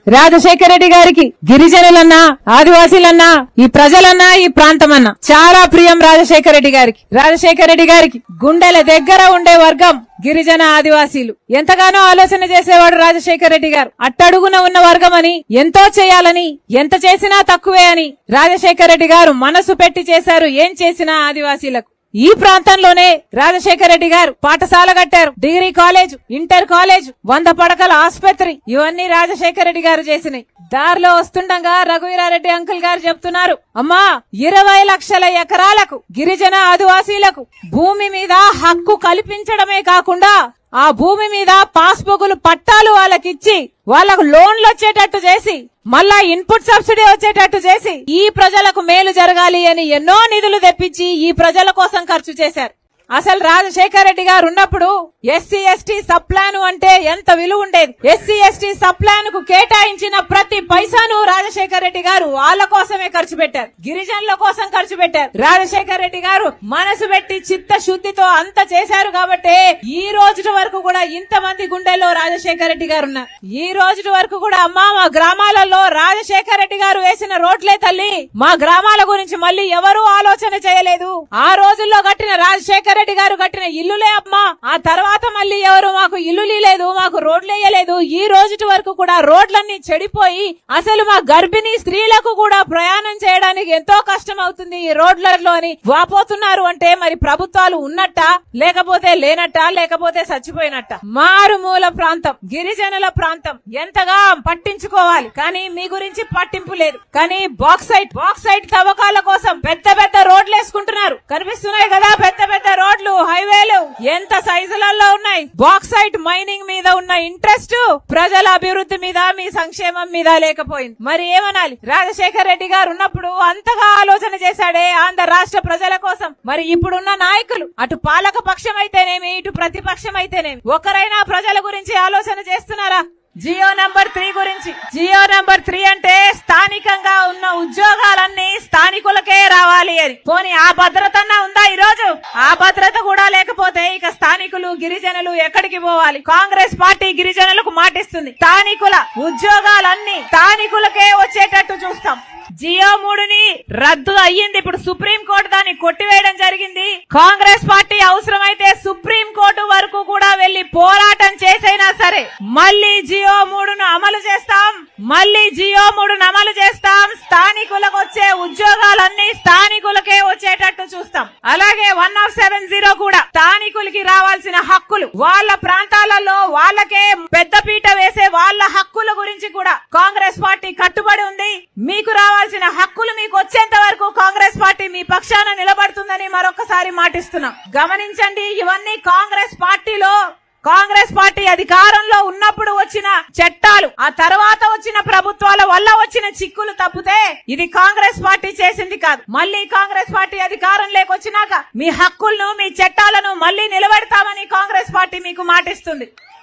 రాజశేఖర రెడ్డి గారికి గిరిజనులన్నా ఆదివాసీలన్నా ఈ ప్రజలన్నా ఈ ప్రాంతమన్నా చాలా ప్రియం రాజశేఖర రెడ్డి గారికి రాజశేఖర రెడ్డి గారికి గుండెల దగ్గర ఉండే వర్గం గిరిజన ఆదివాసీలు ఎంతగానో ఆలోచన చేసేవాడు రాజశేఖర రెడ్డి గారు అట్టడుగున ఉన్న వర్గం అని ఎంతో చేయాలని ఎంత చేసినా తక్కువే అని రాజశేఖర రెడ్డి గారు మనసు పెట్టి చేశారు ఏం చేసినా ఆదివాసీలకు ఈ ప్రాంతంలోనే రాజశేఖర రెడ్డి గారు పాఠశాల కట్టారు డిగ్రీ కాలేజ్ ఇంటర్ కాలేజ్ వంద పడకల ఆసుపత్రి ఇవన్నీ రాజశేఖర రెడ్డి గారు చేసినాయి దారిలో వస్తుండగా రఘువీరారెడ్డి అంకుల్ గారు చెప్తున్నారు అమ్మా ఇరవై లక్షల ఎకరాలకు గిరిజన ఆదివాసీలకు భూమి మీద హక్కు కల్పించడమే కాకుండా ఆ భూమి మీద పాస్బుక్లు పట్టాలు వాళ్ళకిచ్చి వాళ్ళకు లోన్లు వచ్చేటట్టు చేసి మళ్ళా ఇన్పుట్ సబ్సిడీ వచ్చేటట్టు చేసి ఈ ప్రజలకు మేలు జరగాలి అని ఎన్నో నిధులు తెప్పించి ఈ ప్రజల కోసం ఖర్చు చేశారు అసలు రాజశేఖర రెడ్డి గారు ఉన్నప్పుడు ఎస్సీ ఎస్టీ సబ్ ప్లాన్ అంటే ఎంత విలువ ఉండేది ఎస్సీ ఎస్టీ సబ్ ప్లాన్ కు కేటాయించిన ప్రతి పైసాను రాజశేఖర రెడ్డి గారు వాళ్ళ కోసమే ఖర్చు పెట్టారు గిరిజనుల కోసం ఖర్చు పెట్టారు రాజశేఖర రెడ్డి గారు మనసు పెట్టి చిత్త శుద్ధితో అంత చేశారు కాబట్టి ఈ రోజు వరకు కూడా ఇంత మంది గుండెల్లో రాజశేఖర రెడ్డి గారు ఉన్నారు ఈ రోజు వరకు కూడా అమ్మా మా గ్రామాలలో రాజశేఖర రెడ్డి గారు వేసిన రోడ్లే తల్లి మా గ్రామాల గురించి మళ్ళీ ఎవరూ ఆలోచన చేయలేదు ఆ రోజుల్లో కట్టిన రాజశేఖర రెడ్డి గారు కట్టిన ఇల్లులే అమ్మా ఆ తర్వాత మళ్ళీ ఎవరు మాకు ఇల్లు లేదు మాకు రోడ్లు వేయలేదు ఈ రోజు వరకు కూడా రోడ్లన్నీ చెడిపోయి అసలు మా గర్భిణీ స్త్రీలకు కూడా ప్రయాణం చేయడానికి ఎంతో కష్టం అవుతుంది ఈ రోడ్లలో అని వాపోతున్నారు అంటే మరి ప్రభుత్వాలు ఉన్నట్ట లేకపోతే లేనట్ట లేకపోతే చచ్చిపోయినట్ట మారుమూల ప్రాంతం గిరిజనుల ప్రాంతం ఎంతగా పట్టించుకోవాలి కానీ మీ గురించి పట్టింపు లేదు కానీ బాక్సైట్ బాక్సైట్ తవ్వకాల కోసం పెద్ద పెద్ద రోడ్లు వేసుకుంటున్నారు కనిపిస్తున్నాయి కదా పెద్ద పెద్ద రోడ్లు హైవేలు ఎంత సైజులలో ఉన్నాయి బాక్సైట్ మైనింగ్ మీద ఉన్న ఇంట్రెస్ట్ ప్రజల అభివృద్ధి మీద మీ సంక్షేమం మీద లేకపోయింది మరి ఏమనాలి రాజశేఖర రెడ్డి గారు ఉన్నప్పుడు అంతగా ఆలోచన చేశాడే ఆంధ్ర రాష్ట్ర ప్రజల కోసం మరి ఇప్పుడున్న నాయకులు అటు పాలక పక్షం అయితేనేమి ఇటు ప్రతిపక్షం అయితేనేమి ఒకరైనా ప్రజల గురించి ఆలోచన చేస్తున్నారా జియో నంబర్ త్రీ గురించి జియో నంబర్ త్రీ అంటే స్థానికంగా ఉన్న ఉద్యోగాలన్నీ స్థానికులకే రావాలి అని పోనీ ఆ భద్రత ఉందా ఈ రోజు ఆ భద్రత కూడా లేకపోతే ఇక స్థానికులు గిరిజనులు ఎక్కడికి పోవాలి కాంగ్రెస్ పార్టీ గిరిజనులకు మాటిస్తుంది స్థానికుల ఉద్యోగాలన్నీ స్థానికులకే వచ్చేటట్టు చూస్తాం జియో మూడుని రద్దు అయ్యింది ఇప్పుడు సుప్రీం కోర్టు దాన్ని కొట్టివేయడం జరిగింది కాంగ్రెస్ పార్టీ అవసరమైతే సుప్రీం కోర్టు వరకు కూడా వెళ్లి పోరాటం చేసైనా సరే మళ్ళీ జియో మూడును అమలు చేస్తాం మళ్ళీ జియో మూడును అమలు చేస్తాం స్థానికులకు వచ్చే ఉద్యోగాలన్నీ స్థానికులకే వచ్చేటట్టు చూస్తాం అలాగే వన్ ఆఫ్ సెవెన్ జీరో కూడా స్థానికులకి రావాల్సిన హక్కులు వాళ్ళ ప్రాంతాలలో వాళ్ళకే పెద్దపీట వేసే వాళ్ళ హక్కుల గురించి కూడా కాంగ్రెస్ పార్టీ కట్టుబడి ఉంది మీకు రావాల్సిన హక్కులు మీకు వచ్చేంత వరకు కాంగ్రెస్ పార్టీ మీ పక్షాన నిలబడుతుందని మరొకసారి మాటిస్తున్నాం గమనించండి ఇవన్నీ కాంగ్రెస్ పార్టీలో కాంగ్రెస్ పార్టీ అధికారంలో ఉన్నప్పుడు వచ్చిన చట్టాలు ఆ తర్వాత వచ్చిన ప్రభుత్వాల వల్ల వచ్చిన చిక్కులు తప్పితే ఇది కాంగ్రెస్ పార్టీ చేసింది కాదు మళ్ళీ కాంగ్రెస్ పార్టీ అధికారం లేకొచ్చినాక మీ హక్కులను మీ చట్టాలను మళ్ళీ నిలబెడతామని కాంగ్రెస్ పార్టీ మీకు మాటిస్తుంది